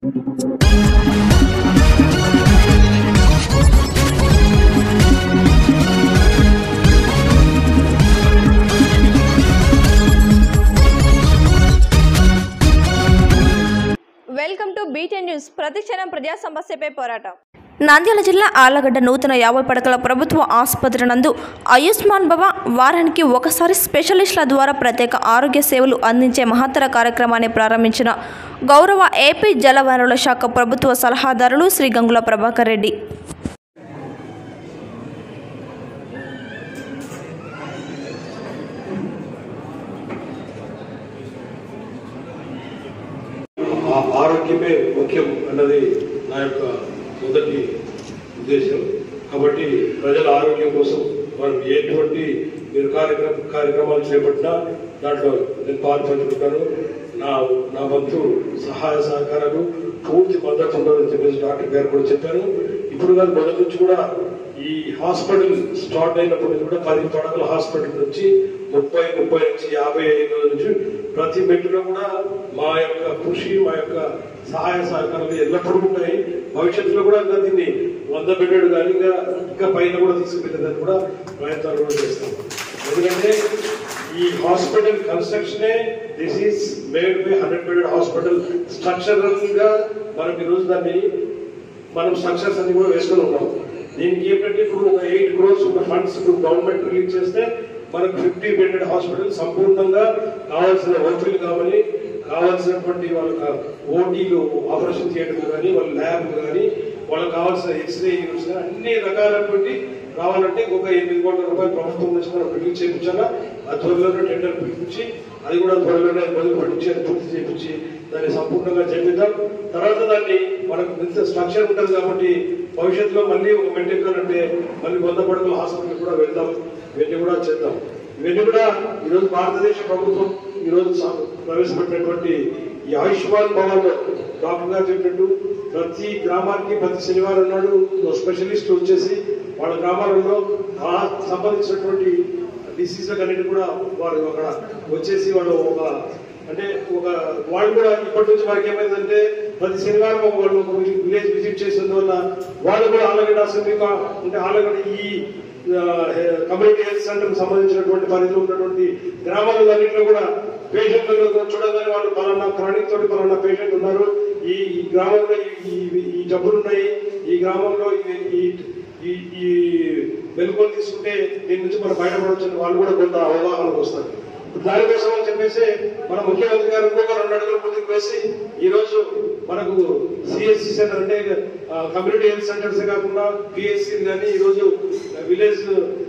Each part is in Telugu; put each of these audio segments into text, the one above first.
వెల్కమ్ టు బీటెన్ న్యూస్ ప్రతిక్షణం ప్రజా సమస్యపై పోరాటం నంద్యాల జిల్లా ఆళ్లగడ్డ నూతన యాభై పడకల ప్రభుత్వ ఆసుపత్రి నందు ఆయుష్మాన్ భవ వారానికి ఒకసారి స్పెషలిస్టుల ద్వారా ప్రత్యేక ఆరోగ్య సేవలు అందించే మహత్తర కార్యక్రమాన్ని ప్రారంభించిన గౌరవ ఏపీ జలవనరుల శాఖ ప్రభుత్వ సలహాదారులు శ్రీ గంగుల ప్రభాకర్ రెడ్డి ఆ ఆరోగ్యమే ముఖ్యం అన్నది నా యొక్క మొదటి ఉద్దేశం కాబట్టి ప్రజల ఆరోగ్యం కోసం మనం ఎటువంటి మీరు కార్యక్రమ కార్యక్రమాలు చేపట్టినా దాంట్లో నేను పాలు పంచుకుంటాను నా నా వంతు సహాయ సహకారాలు పూర్తి మద్దతు ఉండాలని చెప్పేసి డాక్టర్ గారు కూడా చెప్పారు ఇప్పుడు కాదు మొదటి నుంచి కూడా ఈ హాస్పిటల్ స్టార్ట్ అయినప్పటి నుంచి కూడా పది పడకల హాస్పిటల్ నుంచి ముప్పై ముప్పై నుంచి యాభై ఐదు నుంచి ప్రతి మెట్టులో కూడా మా యొక్క కృషి మా యొక్క సహాయ సహకారాలు ఎల్లప్పుడూ ఉంటాయి భవిష్యత్తులో కూడా ఇంకా దీన్ని వంద బెడ్డెడ్ కానీ ఇంకా ఇంకా పైన కూడా తీసుకువెళ్ళేదాన్ని కూడా ప్రయత్నాలు కూడా చేస్తాం ఎందుకంటే ఈ హాస్పిటల్ కన్స్ట్రక్షనే this is made by hundred bedded hospital structural గా మనం ఈరోజు దాన్ని మనం స్ట్రక్చర్స్ అన్ని కూడా వేసుకొని ఉన్నాం దీనికి ఏంటంటే ఇప్పుడు ఒక ఎయిట్ క్రోర్స్ ఒక ఫండ్స్ ఇప్పుడు గవర్నమెంట్ రిలీజ్ చేస్తే మనకు ఫిఫ్టీ బెడెడ్ హాస్పిటల్ సంపూర్ణంగా కావాల్సిన ఓపీలు కావాలి కావాల్సినటువంటి వాళ్ళ ఓటీలు ఆపరేషన్ థియేటర్లు కానీ వాళ్ళ ల్యాబ్ కానీ వాళ్ళకి కావాల్సిన ఎక్స్రే యూనిట్స్ కానీ అన్ని రకాలైనటువంటి రావాలంటే ఇంకొక ఎనిమిది కోట్ల రూపాయలు ప్రభుత్వం నుంచి మనం రిలీజ్ చేయించాలా ఆ త్వరలోనే టెండర్ పిలిపించి అది కూడా త్వరలోనే మొదలు పట్టించి అది పూర్తి చేయించి దాన్ని సంపూర్ణంగా చేపిద్దాం తర్వాత దాన్ని మనకు ఇంత స్ట్రక్చర్ ఉంటుంది కాబట్టి భవిష్యత్తులో మళ్ళీ ఒక మెయింటైన్ అంటే మళ్ళీ వంద పడకల హాస్పిటల్ కూడా వెళ్దాం ఇవన్నీ కూడా చేద్దాం ఇవన్నీ కూడా ఈరోజు భారతదేశ ప్రభుత్వం ఈరోజు సా- ప్రవేశపెట్టినటువంటి ఈ ఆయుష్మాన్ భవన్ డాక్టర్ గారు చెప్పినట్టు ప్రతి గ్రామానికి ప్రతి శనివారం నాడు స్పెషలిస్ట్ వచ్చేసి వాళ్ళ గ్రామాలలో ఆ సంబంధించినటువంటి డిసీజ్ అన్నిటి కూడా వారు అక్కడ వచ్చేసి వాళ్ళు ఒక అంటే ఒక వాళ్ళు కూడా ఇప్పటి నుంచి మనకి ఏమైందంటే ప్రతి శనివారం ఒక వాళ్ళు ఒక విలేజ్ విజిట్ చేసినందువల్ల వాళ్ళు కూడా ఆలగడ్డ అసెంబ్లీ కా- అంటే ఆలగడ్డ ఈ కమ్యూనిటీ హెల్త్ సెంటర్ సంబంధించినటువంటి పరిధిలో ఉన్నటువంటి గ్రామాలలో అన్నింటిలో కూడా పేషెంట్లను చూడగానే వాళ్ళు పలానా క్రానిక్ తోటి పలానా పేషెంట్ ఉన్నారు ఈ ఈ గ్రామంలో ఈ ఈ- ఈ జబ్బులు ఉన్నాయి ఈ గ్రామంలో ఈ- ఈ ఈ ఈ వెలుగులు తీసుకుంటే దీని నుంచి మనం బయటపడవచ్చు వాళ్ళు కూడా కొంత అవగాహనకు వస్తారు దానికోసం అని చెప్పేసి మన ముఖ్యమంత్రి గారు ఇంకొక రెండు అడుగులు ముందుకు వేసి ఈ రోజు మనకు సిఎస్సి సెంటర్ అంటే కమ్యూనిటీ హెల్త్ సెంటర్స్ కాకుండా పిఎస్సి కానీ ఈ రోజు విలేజ్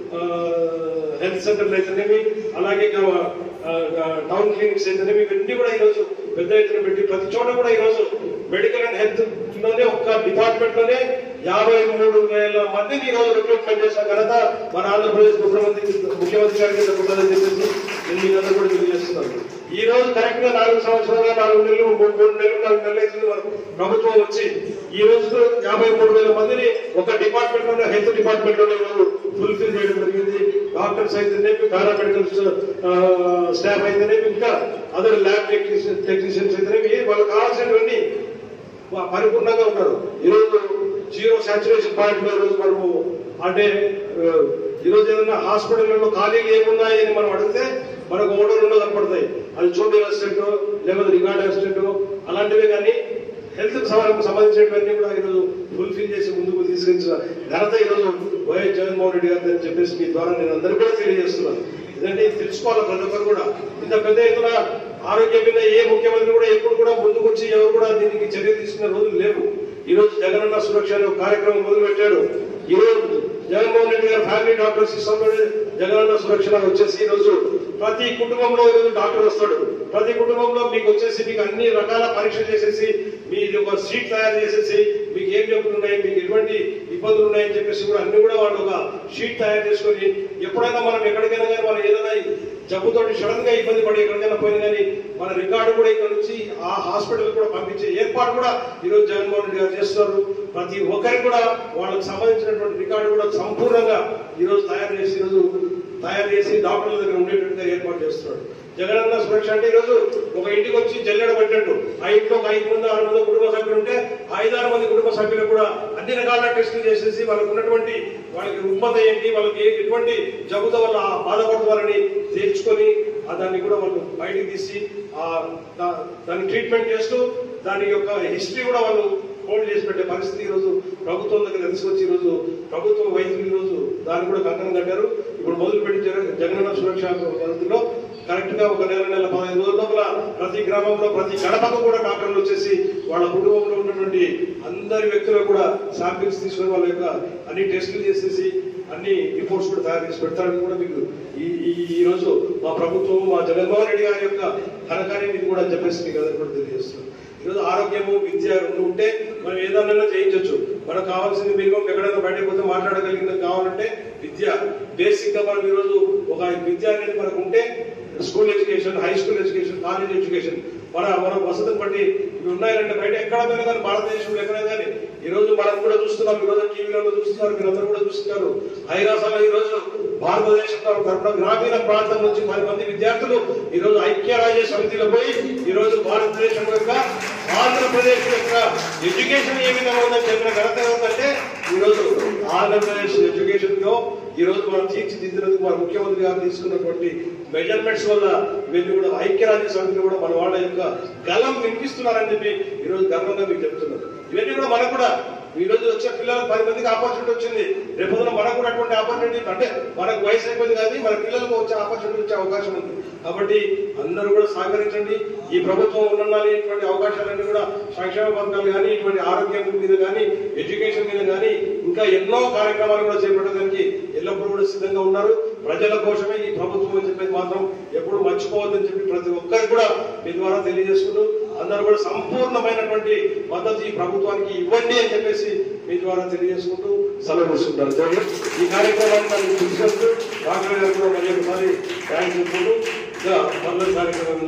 హెల్త్ సెంటర్లు అయితేనేమి అలాగే ఇంకా, ఆ, ఆ, టౌన్ క్లినిక్స్ అయితేనేమి ఇవన్నీ కూడా ఈ రోజు పెద్ద ఎత్తున పెట్టి ప్రతి చోట కూడా ఈ రోజు మెడికల్ అండ్ హెల్త్ లోనే ఒక డిపార్ట్మెంట్ లోనే యాభై మూడు వేల మందిని ఈ రోజు రిక్రూట్మెంట్ చేసిన ఘనత మన ఆంధ్రప్రదేశ్ ముఖ్యమంత్రి ముఖ్యమంత్రి గారికి దక్కుతుందని చెప్పేసి నేను మీ అందరూ కూడా తెలియజేస్తున్నాను ఈ రోజు కరెక్ట్ గా నాలుగు సంవత్సరాలు నాలుగు నెలలు మూడు మూడు నెలలు నాలుగు నెలలు అవుతుంది మనకు ప్రభుత్వం వచ్చి ఈ రోజు యాభై మూడు వేల మందిని ఒక డిపార్ట్మెంట్ లోనే హెల్త్ డిపార్ట్మెంట్ లోనే ఈరోజు ఫుల్ఫిల్ చేయడం జరిగింది డాక్టర్స్ అయితేనేమి పారామెడికల్ స్టాఫ్ అయితేనేమి ఇంకా అదర్ ల్యాబ్ టెక్నీషియన్ టెక్నీషియన్స్ అయితేనేమి వాళ్ళకి కావాల్సినవన్నీ వా- పరిపూర్ణంగా ఉన్నారు ఈరోజు జీరో సాచురేషన్ పాయింట్ లో ఈరోజు మనము అంటే ఆ, ఈరోజు ఏదైనా హాస్పిటల్లో ఖాళీలు ఏమున్నాయి అని మనం అడిగితే మనకు ఒకటో రెండో కనపడతాయి అది చూడని అసిస్టెంట్ లేకపోతే రికార్డ్ అసిస్టెంట్ అలాంటివే కానీ హెల్త్ సంబంధించినవన్నీ కూడా ఈరోజు ఫుల్ఫిల్ చేసి ముందుకు తీసుకొచ్చిన ఘనత ఈరోజు వైఎస్ జగన్మోహన్ రెడ్డి గారు అని చెప్పేసి మీ ద్వారా నేను అందరికీ కూడా తెలియజేస్తున్నాను ఎందుకంటే ఇది తెలుసుకోవాలి ప్రతి ఒక్కరు కూడా ఇంత పెద్ద ఎత్తున ఆరోగ్యం మీద ఏ ముఖ్యమంత్రి కూడా ఎప్పుడు కూడా ముందుకు వచ్చి ఎవరు కూడా దీనికి చర్య తీసుకున్న రోజులు లేవు ఈ రోజు జగనన్న సురక్ష అనే ఒక కార్యక్రమం మొదలు పెట్టాడు ఈ రోజు జగన్మోహన్ రెడ్డి గారు ఫ్యామిలీ డాక్టర్ సిస్టమ్ లోనే జగనన్న సురక్ష వచ్చేసి ఈ రోజు ప్రతి కుటుంబంలో ఈ రోజు డాక్టర్ వస్తాడు ప్రతి కుటుంబంలో మీకు వచ్చేసి మీకు అన్ని రకాల పరీక్షలు చేసేసి మీది ఒక సీట్ తయారు చేసేసి మీకు ఏం జబ్బులు ఉన్నాయి మీకు ఎటువంటి ఇబ్బందులు ఉన్నాయని చెప్పేసి కూడా అన్ని కూడా వాళ్ళు ఒక షీట్ తయారు చేసుకొని ఎప్పుడైనా మనం ఎక్కడికైనా కానీ మనం ఏదైనా జబ్బుతోటి సడన్ గా ఇబ్బంది పడి ఎక్కడికైనా పోయినా కానీ మన రికార్డు కూడా ఇక్కడ నుంచి ఆ హాస్పిటల్ కూడా పంపించే ఏర్పాటు కూడా ఈరోజు జగన్మోహన్ రెడ్డి గారు చేస్తున్నారు ప్రతి ఒక్కరికి కూడా వాళ్ళకి సంబంధించినటువంటి రికార్డు కూడా సంపూర్ణంగా ఈరోజు తయారు చేసి ఈరోజు తయారు చేసి డాక్టర్ల దగ్గర ఉండేటట్టుగా ఏర్పాటు చేస్తున్నాడు జగనన్న సురక్ష అంటే ఈరోజు ఒక ఇంటికి వచ్చి జల్లెడ పట్టినట్టు ఆ ఇంట్లో ఒక ఐదు మంది ఆరు మంది కుటుంబ సభ్యులు సభ్యులు ఉంటే ఆ ఐదారు మంది కుటుంబ సభ్యులు కూడా అన్ని రకాల టెస్టులు చేసేసి వాళ్ళకు ఉన్నటువంటి వాళ్ళకి రుగ్మత ఏంటి వాళ్ళకి ఏ- ఎటువంటి జబ్బుతో వల్ల బాధపడుతున్నారని తేల్చుకొని ఆ దాన్ని కూడా వాళ్ళు బయటికి తీసి ఆ దా- దాన్ని ట్రీట్మెంట్ చేస్తూ దాని యొక్క హిస్టరీ కూడా వాళ్ళు హోల్డ్ చేసి పెట్టే పరిస్థితి ఈ రోజు ప్రభుత్వం దగ్గర తీసుకొచ్చి ఈ రోజు ప్రభుత్వం వైద్యులు ఈ రోజు దాన్ని కూడా కంకణం కట్టారు ఇప్పుడు మొదలుపెట్టి జగ- జగనన్న సురక్ష పద్ధతిలో కరెక్ట్ గా ఒక నెల నెల పదహైదు రోజుల లోపల ప్రతి గ్రామంలో ప్రతి గడపకు కూడా డాక్టర్లు వచ్చేసి వాళ్ళ కుటుంబంలో ఉన్నటువంటి అందరి వ్యక్తులకు కూడా శాంపిల్స్ తీసుకొని వాళ్ళ యొక్క అన్ని టెస్టులు చేసేసి అన్ని రిపోర్ట్స్ కూడా తయారు చేసి పెడతారని కూడా మీకు ఈ ఈ- ఈ రోజు మా ప్రభుత్వం మా జగన్మోహన్ రెడ్డి గారి యొక్క ఘనకార్యం ఇది కూడా చెప్పేసి మీకు అందరికీ కూడా తెలియజేస్తున్నాం ఈరోజు ఆరోగ్యము విద్య రెండు ఉంటే మనం ఏదైనా చేయించవచ్చు మనకు కావాల్సింది మినిమం ఎక్కడైనా బయటకు పోతే మాట్లాడగలిగినది కావాలంటే విద్య బేసిక్ గా మనం ఈరోజు ఒక విద్య అనేది మనకు ఉంటే school education high school education college education మన మన వసతిని బట్టి ఇవి ఉన్నాయంటే బయట ఎక్కడ పోయినా కానీ భారతదేశంలో ఎక్కడ కానీ ఈ రోజు మనం కూడా చూస్తున్నాం ఈ రోజు టీవీలలో చూస్తున్నారు మీరందరూ కూడా చూస్తున్నారు ఐరాసలో ఈ రోజు భారతదేశంలో తరపున గ్రామీణ ప్రాంతం నుంచి పది మంది విద్యార్థులు ఈ రోజు ఐక్యరాజ్య సమితిలో పోయి ఈ రోజు భారతదేశం యొక్క ఆంధ్రప్రదేశ్ యొక్క ఎడ్యుకేషన్ ఏ విధంగా ఉందని చెప్పిన ఘనత ఏంటంటే ఈ రోజు ఆంధ్రప్రదేశ్ ఎడ్యుకేషన్ లో ఈ రోజు మనం తీర్చిదిద్దినందుకు మన ముఖ్యమంత్రి గారు తీసుకున్నటువంటి మెజర్మెంట్స్ వల్ల ఇవన్నీ కూడా ఐక్యరాజ్య సమితిలో కూడా మన వాళ్ళ యొక్క గలం వినిపిస్తున్నారని చెప్పి ఈ రోజు గర్వంగా మీకు చెప్తున్నారు ఇవన్నీ కూడా మనకు కూడా ఈ రోజు వచ్చే పిల్లలకు పది మందికి ఆపర్చునిటీ వచ్చింది రేపు పొద్దున మనకు కూడా అటువంటి ఆపర్చునిటీ అంటే మనకు వయసు అయిపోయింది కానీ మన పిల్లలకు వచ్చే ఆపర్చునిటీ వచ్చే అవకాశం ఉంది కాబట్టి అందరూ కూడా సహకరించండి ఈ ప్రభుత్వం ఉండాలి ఇటువంటి అవకాశాలన్నీ కూడా సంక్షేమ పథకాలు కానీ ఇటువంటి ఆరోగ్యం మీద కానీ ఎడ్యుకేషన్ మీద కానీ ఇంకా ఎన్నో కార్యక్రమాలు కూడా చేపట్టడానికి ఎల్లప్పుడూ కూడా సిద్ధంగా ఉన్నారు ప్రజల కోసమే ఈ ప్రభుత్వం అని చెప్పేది మాత్రం ఎప్పుడు మర్చిపోవద్దని చెప్పి ప్రతి ఒక్కరికి కూడా మీ ద్వారా తెలియజేసుకుంటూ అందరూ కూడా సంపూర్ణమైనటువంటి మద్దతు ఈ ప్రభుత్వానికి ఇవ్వండి అని చెప్పేసి మీ ద్వారా తెలియజేసుకుంటూ సెలవు తీసుకుంటారు జై హింద్. ఈ కార్యక్రమాన్ని నన్ను తీసుకెళ్తూ డాక్టర్ గారు కూడా మరి ఒకసారి థ్యాంక్స్ చెప్పుకుంటూ ఇంకా మొదటి కార్యక్రమం